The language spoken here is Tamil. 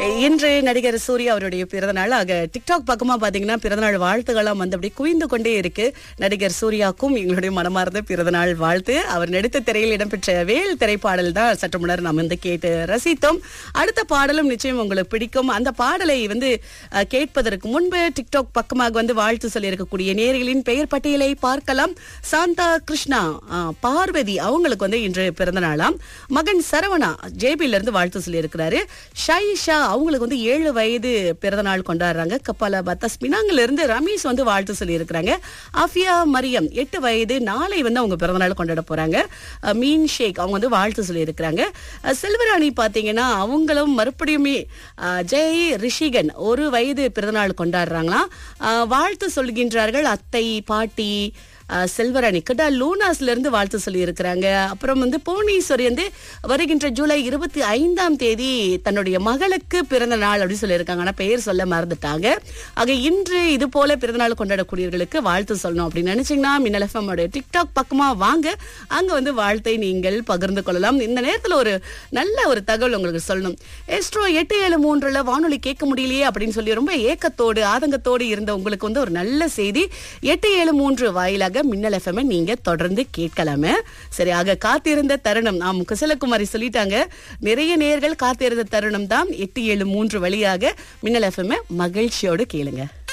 இன்று நடிகர் சூர்யா அவருடைய பிறந்தநாள் ஆக டிக்டாக் பக்கமா பாத்தீங்கன்னா பிறந்தநாள் வாழ்த்துக்கள்லாம் வந்து அப்படியே குவிந்து கொண்டே இருக்கு நடிகர் சூர்யாக்கும் எங்களுடைய மனமார்ந்த பிறந்தநாள் வாழ்த்து அவர் நடித்த திரையில் இடம்பெற்ற வேல் திரைப்பாடல் தான் சற்று முன்னர் நாம் வந்து கேட்டு ரசித்தோம் அடுத்த பாடலும் நிச்சயம் உங்களுக்கு பிடிக்கும் அந்த பாடலை வந்து அஹ், கேட்பதற்கு முன்பு டிக்டாக் பக்கமாக வந்து வாழ்த்து சொல்லியிருக்கக்கூடிய நேர்களின் பெயர் பட்டியலை பார்க்கலாம் சாந்தா கிருஷ்ணா அஹ், பார்வதி அவங்களுக்கு வந்து இன்று பிறந்த நாளாம் மகன் சரவணா ஜேபில இருந்து வாழ்த்து சொல்லியிருக்கிறாரு ஷைஷா அவங்களுக்கு வந்து ஏழு வயது பிறந்த நாள் கொண்டாடுறாங்க கப்பால பத்தஸ் பினாங்கில இருந்து ரமேஷ் வந்து வாழ்த்து சொல்லியிருக்கிறாங்க ஆஃபியா மரியம் எட்டு வயது நாளை வந்து அவங்க பிறந்த நாள் கொண்டாட போறாங்க அஹ், மீன் ஷேக் அவங்க வந்து வாழ்த்து சொல்லியிருக்கிறாங்க அஹ், செல்வராணி பாத்தீங்கன்னா அவங்களும் மறுபடியுமே அஹ், ஜெய் ரிஷிகன் ஒரு வயது பிறந்தநாள் கொண்டாடுறாங்களாம் அஹ், வாழ்த்து சொல்கின்றார்கள் அத்தை பாட்டி அஹ், செல்வராணி கிட்ட லூனாஸ்ல இருந்து வாழ்த்து சொல்லி இருக்கிறாங்க அப்புறம் வந்து புவனேஸ்வரி வந்து வருகின்ற ஜூலை இருபத்தி ஐந்தாம் தேதி தன்னுடைய மகளுக்கு பிறந்த நாள் அப்படின்னு சொல்லியிருக்காங்க ஆனா பெயர் சொல்ல மறந்துட்டாங்க ஆக இன்று இது போல பிறந்த நாள் கொண்டாடக்கூடியவர்களுக்கு வாழ்த்து சொல்லணும் அப்படின்னு நினைச்சீங்கன்னா மின்னல் எஃப்எம் உடைய டிக்டாக் பக்கமா வாங்க அங்க வந்து வாழ்த்தை நீங்கள் பகிர்ந்து கொள்ளலாம் இந்த நேரத்துல ஒரு நல்ல ஒரு தகவல் உங்களுக்கு சொல்லணும் எஸ்ட்ரோ எட்டு ஏழு மூன்றுல வானொலி கேட்க முடியலையே அப்படின்னு சொல்லி ரொம்ப ஏக்கத்தோடு ஆதங்கத்தோடு இருந்த உங்களுக்கு வந்து ஒரு நல்ல செய்தி எட்டு ஏழு மூன்று வாயிலாக மின்னல் எஃப்எம் நீங்க தொடர்ந்து கேட்கலாமே சரி ஆக காத்திருந்த தருணம் ஆம் குசலகுமாரி சொல்லிட்டாங்க நிறைய நேர்கள் காத்திருந்த தருணம் தான் எட்டு ஏழு மூன்று வழியாக மின்னல் எஃப்எம் மகிழ்ச்சியோடு கேளுங்க